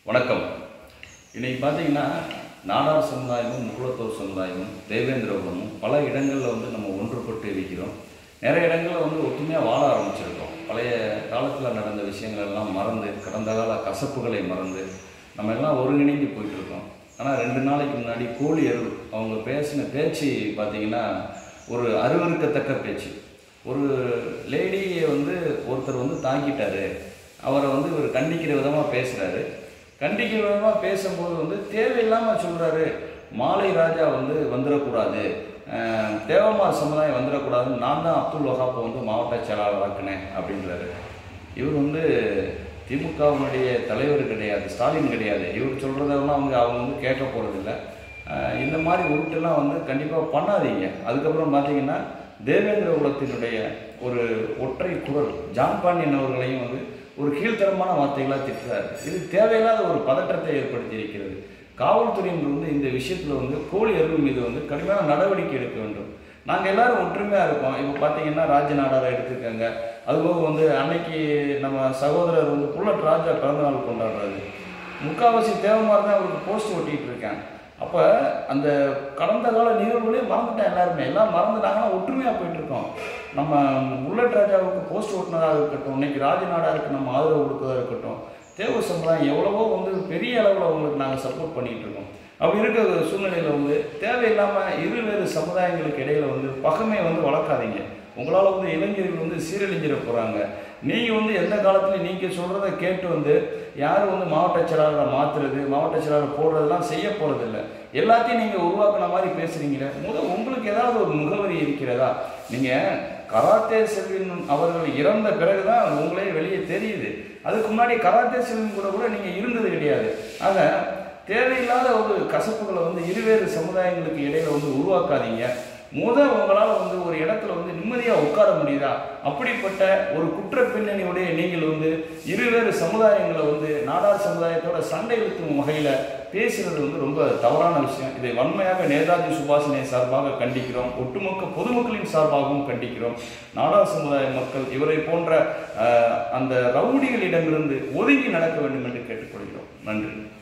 வணக்கம் இன்னைக்கு பார்த்தீங்கன்னா நாடார் சமுதாயமும் முகுலத்தோர் சமுதாயமும் தேவேந்திரகுலமும் பல இடங்களில் வந்து நம்ம ஒன்றுபட்டு இருக்கிறோம் நிறைய இடங்களில் வந்து ஒற்றுமையாக வாழ ஆரம்பிச்சிருக்கோம் பழைய காலத்தில் நடந்த விஷயங்கள் எல்லாம் மறந்து கடந்த கால கசப்புகளை மறந்து நம்ம எல்லாம் ஒருங்கிணைந்து போயிட்டு இருக்கோம் ஆனால் ரெண்டு நாளைக்கு முன்னாடி கோழி அருள் அவங்க பேசின பேச்சு பார்த்தீங்கன்னா ஒரு அருவருக்கத்தக்க பேச்சு ஒரு லேடியை வந்து ஒருத்தர் வந்து தாக்கிட்டாரு அவரை வந்து இவர் கண்டிக்கிற விதமாக பேசுகிறாரு கண்டிக்கிற விதமாக பேசும்போது வந்து தேவையில்லாமல் சொல்கிறாரு மாலை ராஜா வந்து வந்துடக்கூடாது அஹ், தேவமார் சமுதாயம் வந்துடக்கூடாதுன்னு நான் தான் அப்துல் வஹாப்பை வந்து மாவட்ட செயலாளர் ஆக்கினேன் அப்படின்றாரு இவர் வந்து திமுகவினுடைய தலைவர் கிடையாது ஸ்டாலின் கிடையாது இவர் சொல்கிறதெல்லாம் அவங்க அவங்க வந்து கேட்க போகிறதில்ல இந்த மாதிரி உருட்டெல்லாம் வந்து கண்டிப்பாக பண்ணாதீங்க அதுக்கப்புறம் பார்த்தீங்கன்னா தேவேந்திர குலத்தினுடைய ஒரு ஒற்றை குரல் ஜான் பாண்டியன் அவர்களையும் வந்து ஒரு கீழ்த்தரமான வார்த்தைகளாக திட்டுறாரு இது தேவையில்லாத ஒரு பதற்றத்தை ஏற்படுத்தி இருக்கிறது காவல்துறையினர் வந்து இந்த விஷயத்தில் வந்து கோழி அருள் மீது வந்து கடுமையான நடவடிக்கை எடுக்க வேண்டும் நாங்கள் எல்லாரும் ஒற்றுமையாக இருக்கோம் இப்போ பார்த்தீங்கன்னா ராஜ நாடாரை எடுத்துக்கோங்க அதுபோக வந்து அன்னைக்கு நம்ம சகோதரர் வந்து புல்லட் ராஜா பிறந்தநாள் கொண்டாடுறாரு முக்காவாசி தேவமாரி தான் அவருக்கு போஸ்ட் ஒட்டிகிட்டு இருக்கேன் அப்போ அந்த கடந்த கால நிகழ்வுகளே மறந்துட்டேன் எல்லாருமே எல்லாம் மறந்துட்டாங்கன்னா ஒற்றுமையாக போயிட்டு இருக்கோம் நம்ம புல்லட் ராஜாவுக்கு போஸ்ட் ஓட்டுனதாக இருக்கட்டும் இன்னைக்கு ராஜநாடாருக்கு நம்ம ஆதரவு கொடுக்கறதா இருக்கட்டும் தேவ சமுதாயம் எவ்வளவோ வந்து பெரிய அளவில் அவங்களுக்கு நாங்கள் சப்போர்ட் பண்ணிகிட்டு இருக்கோம் அப்படி இருக்கிற ஒரு சூழ்நிலையில் வந்து தேவையில்லாமல் இருவேறு சமுதாயங்களுக்கு இடையில வந்து பகைமையை வந்து வளர்க்காதீங்க உங்களால் வந்து இளைஞர்கள் வந்து சீரழிஞ்சிட போகிறாங்க நீங்கள் வந்து எந்த காலத்துலையும் நீங்கள் சொல்கிறத கேட்டு வந்து யாரும் வந்து மாவட்ட செயலாளரை மாற்றுறது மாவட்ட செயலாளர் போடுறதெல்லாம் செய்ய போகிறதில்ல எல்லாத்தையும் நீங்கள் உருவாக்குன மாதிரி பேசுகிறீங்களே முதல் உங்களுக்கு ஏதாவது ஒரு முகவரி இருக்கிறதா நீங்கள் கராத்தே செல்வின் அவர்கள் இறந்த பிறகு தான் உங்களே வெளியே தெரியுது அதுக்கு முன்னாடி கராத்தே செல்வின் கூட கூட நீங்கள் இருந்தது கிடையாது ஆக தேவையில்லாத ஒரு கசப்புகளை வந்து இருவேறு சமுதாயங்களுக்கு இடையில வந்து உருவாக்காதீங்க முத உங்களால் வந்து ஒரு இடத்துல வந்து நிம்மதியாக உட்கார முடியுதா அப்படிப்பட்ட ஒரு குற்ற பின்னணியுடைய நீங்கள் வந்து இருவேறு சமுதாயங்களை வந்து நாடார் சமுதாயத்தோட சண்டை இழுத்தும் வகையில் பேசுறது வந்து ரொம்ப தவறான விஷயம் இதை வன்மையாக நேதாஜி சுபாஷினை சார்பாக கண்டிக்கிறோம் ஒட்டுமொத்த பொதுமக்களின் சார்பாகவும் கண்டிக்கிறோம் நாடார் சமுதாய மக்கள் இவரை போன்ற அஹ், அந்த ரவுடிகளிடமிருந்து ஒதுங்கி நடக்க வேண்டும் என்று கேட்டுக்கொள்கிறோம் நன்றி